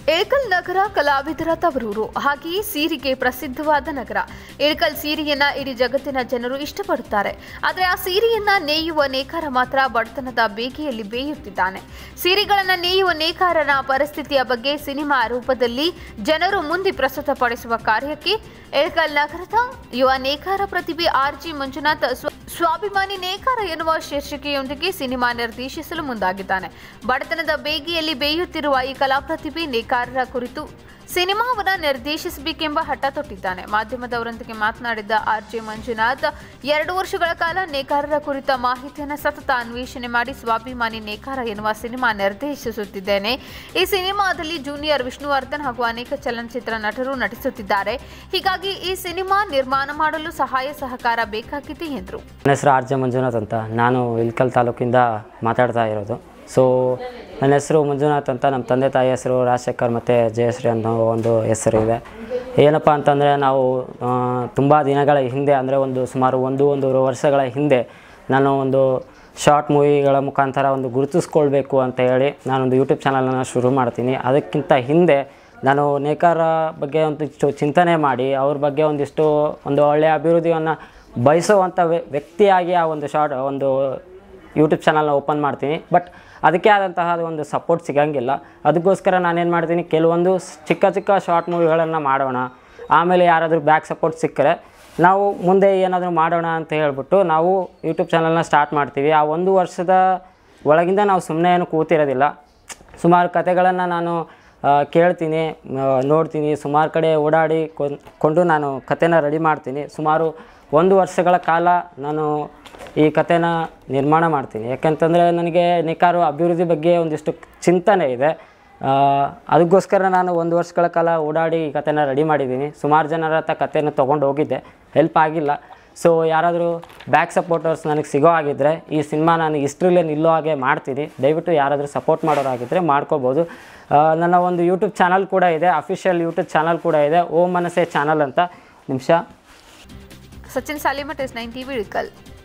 ಇಳಕಲ್ ನಗರ ಕಲಾವಿದರ ತವರೂರು ಹಾಗೆಯೇ ಸೀರೆಗೆ ಪ್ರಸಿದ್ಧವಾದ ನಗರ ಇಳಕಲ್ ಸೀರೆಯನ್ನ ಇಡೀ ಜಗತ್ತಿನ ಜನರು ಇಷ್ಟಪಡುತ್ತಾರೆ ಆದರೆ ಆ ಸೀರೆಯನ್ನ ನೇಯುವ ನೇಕಾರ ಮಾತ್ರ ಬಡತನದ ಬೇಗೆಯಲ್ಲಿ ಬೇಯುತ್ತಿದ್ದಾನೆ ಸೀರೆಗಳನ್ನ ನೇಯುವ ನೇಕಾರನ ಪರಿಸ್ಥಿತಿಯ ಬಗ್ಗೆ ಸಿನಿಮಾ ರೂಪದಲ್ಲಿ ಜನರು ಮುಂದೆ ಪ್ರಸ್ತುತಪಡಿಸುವ ಕಾರ್ಯಕ್ಕೆ ಇಳಕಲ್ ನಗರದ ಯುವ ನೇಕಾರ ಪ್ರತಿಭೆ ಆರ್ ಜಿ ಮಂಜುನಾಥ್ ಸ್ವ- ಸ್ವಾಭಿಮಾನಿ ನೇಕಾರ ಎನ್ನುವ ಶೀರ್ಷಿಕೆಯೊಂದಿಗೆ ಸಿನಿಮಾ ನಿರ್ದೇಶಿಸಲು ಮುಂದಾಗಿದ್ದಾನೆ ಬಡತನದ ಬೇಗೆಯಲ್ಲಿ ಬೇಯುತ್ತಿರುವ ಈ ಕಲಾ ಪ್ರತಿಭೆ ನೇಕಾರರ ಕುರಿತು ಸಿನಿಮಾವನ್ನ ನಿರ್ದೇಶಿಸಬೇಕೆಂಬ ಹಠ ತೊಟ್ಟಿದ್ದಾನೆ ಮಾಧ್ಯಮದವರೊಂದಿಗೆ ಮಾತನಾಡಿದ ಆರ್ ಜೆ ಮಂಜುನಾಥ್ ಎರಡು ವರ್ಷಗಳ ಕಾಲ ನೇಕಾರರ ಕುರಿತ ಮಾಹಿತಿಯನ್ನು ಸತತ ಅನ್ವೇಷಣೆ ಮಾಡಿ ಸ್ವಾಭಿಮಾನಿ ನೇಕಾರ ಎನ್ನುವ ಸಿನಿಮಾ ನಿರ್ದೇಶಿಸುತ್ತಿದ್ದೇನೆ ಈ ಸಿನಿಮಾದಲ್ಲಿ ಜೂನಿಯರ್ ವಿಷ್ಣುವರ್ಧನ್ ಹಾಗೂ ಅನೇಕ ಚಲನಚಿತ್ರ ನಟರು ನಟಿಸುತ್ತಿದ್ದಾರೆ ಹೀಗಾಗಿ ಈ ಸಿನಿಮಾ ನಿರ್ಮಾಣ ಮಾಡಲು ಸಹಾಯ ಸಹಕಾರ ಬೇಕಾಗಿದೆ ಎಂದರು ನನ್ನ ಹೆಸರು ಆರ್ ಜೆ ಮಂಜುನಾಥ್ ಅಂತ ನಾನು ಇಲ್ಕಲ್ ತಾಲೂಕಿಂದ ಮಾತಾಡ್ತಾ ಇರೋದು ಸೊ ನನ್ನ ಹೆಸರು ಮಂಜುನಾಥ್ ಅಂತ ನಮ್ಮ ತಂದೆ ತಾಯಿ ಹೆಸರು ರಾಜಶೇಖರ್ ಮತ್ತು ಜಯಶ್ರೀ ಅನ್ನೋ ಒಂದು ಹೆಸರು ಇದೆ ಏನಪ್ಪ ಅಂತಂದರೆ ನಾವು ತುಂಬ ದಿನಗಳ ಹಿಂದೆ ಅಂದರೆ ಒಂದು ಸುಮಾರು ಒಂದು ಒಂದೂವರೆ ವರ್ಷಗಳ ಹಿಂದೆ ನಾನು ಒಂದು ಶಾರ್ಟ್ ಮೂವಿಗಳ ಮುಖಾಂತರ ಒಂದು ಗುರುತಿಸ್ಕೊಳ್ಬೇಕು ಅಂತ ಹೇಳಿ ನಾನೊಂದು ಯೂಟ್ಯೂಬ್ ಚಾನಲನ್ನು ಶುರು ಮಾಡ್ತೀನಿ ಅದಕ್ಕಿಂತ ಹಿಂದೆ ನಾನು ನೇಕಾರ ಬಗ್ಗೆ ಒಂದಿಷ್ಟು ಚಿಂತನೆ ಮಾಡಿ ಅವ್ರ ಬಗ್ಗೆ ಒಂದಿಷ್ಟು ಒಂದು ಒಳ್ಳೆಯ ಅಭಿವೃದ್ಧಿಯನ್ನು ಬಯಸುವಂಥ ವ್ಯ- ವ್ಯಕ್ತಿಯಾಗಿ ಆ ಒಂದು ಶಾರ್ಟ್ ಒಂದು ಯೂಟ್ಯೂಬ್ ಚಾನಲ್ನ ಓಪನ್ ಮಾಡ್ತೀನಿ ಬಟ್ ಅದಕ್ಕೆ ಆದಂತಹ ಒಂದು ಸಪೋರ್ಟ್ ಸಿಗಂಗಿಲ್ಲ ಅದಕ್ಕೋಸ್ಕರ ನಾನೇನು ಮಾಡ್ತೀನಿ ಕೆಲವೊಂದು ಸ್- ಚಿಕ್ಕ ಚಿಕ್ಕ ಶಾರ್ಟ್ ಮೂವಿಗಳನ್ನು ಮಾಡೋಣ ಆಮೇಲೆ ಯಾರಾದರೂ ಬ್ಯಾಕ್ ಸಪೋರ್ಟ್ ಸಿಕ್ಕರೆ ನಾವು ಮುಂದೆ ಏನಾದರೂ ಮಾಡೋಣ ಅಂತ ಹೇಳ್ಬಿಟ್ಟು ನಾವು ಯೂಟ್ಯೂಬ್ ಚಾನಲ್ನ ಸ್ಟಾರ್ಟ್ ಮಾಡ್ತೀವಿ ಆ ಒಂದು ವರ್ಷದ ಒಳಗಿಂದ ನಾವು ಸುಮ್ಮನೆ ಏನು ಕೂತಿರೋದಿಲ್ಲ ಸುಮಾರು ಕತೆಗಳನ್ನು ನಾನು ಆ, ಕೇಳ್ತೀನಿ ಆ, ನೋಡ್ತೀನಿ ಸುಮಾರು ಕಡೆ ಓಡಾಡಿ ಕೊಂಡ್- ಕೊಂಡು ನಾನು ಕತೆನ ರೆಡಿ ಮಾಡ್ತೀನಿ ಸುಮಾರು ಒಂದು ವರ್ಷಗಳ ಕಾಲ ನಾನು ಈ ಕತೆನ ನಿರ್ಮಾಣ ಮಾಡ್ತೀನಿ ಯಾಕಂತಂದರೆ ನನಗೆ ನೇಕಾರು ಅಭಿವೃದ್ಧಿ ಬಗ್ಗೆ ಒಂದಿಷ್ಟು ಚಿಂತನೆ ಇದೆ ಆ, ಅದಕ್ಕೋಸ್ಕರ ನಾನು ಒಂದು ವರ್ಷಗಳ ಕಾಲ ಓಡಾಡಿ ಈ ಕತೆನ ರೆಡಿ ಮಾಡಿದ್ದೀನಿ ಸುಮಾರು ಜನರ ಹತ್ರ ಕತೆನ ತೊಗೊಂಡು ಹೋಗಿದ್ದೆ ಹೆಲ್ಪ್ ಆಗಿಲ್ಲ ಸೊ ಯಾರಾದರೂ ಬ್ಯಾಕ್ ಸಪೋರ್ಟರ್ಸ್ ನನಗೆ ಸಿಗೋ ಆಗಿದ್ದರೆ ಈ ಸಿನಿಮಾ ನಾನು ಇಷ್ಟರಲ್ಲೇ ನಿಲ್ಲೋ ಹಾಗೆ ಮಾಡ್ತೀನಿ ದಯವಿಟ್ಟು ಯಾರಾದರೂ ಸಪೋರ್ಟ್ ಮಾಡೋರಾಗಿದ್ದರೆ ಮಾಡ್ಕೋಬೋದು ಆ, ನನ್ನ ಒಂದು ಯೂಟ್ಯೂಬ್ ಚಾನಲ್ ಕೂಡ ಇದೆ ಅಫಿಷಿಯಲ್ ಯೂಟ್ಯೂಬ್ ಚಾನಲ್ ಕೂಡ ಇದೆ ಓ ಮನಸೆ ಚಾನಲ್ ಅಂತ ನಿಮಿಷ Sachin Salimath S nine TV Ilkal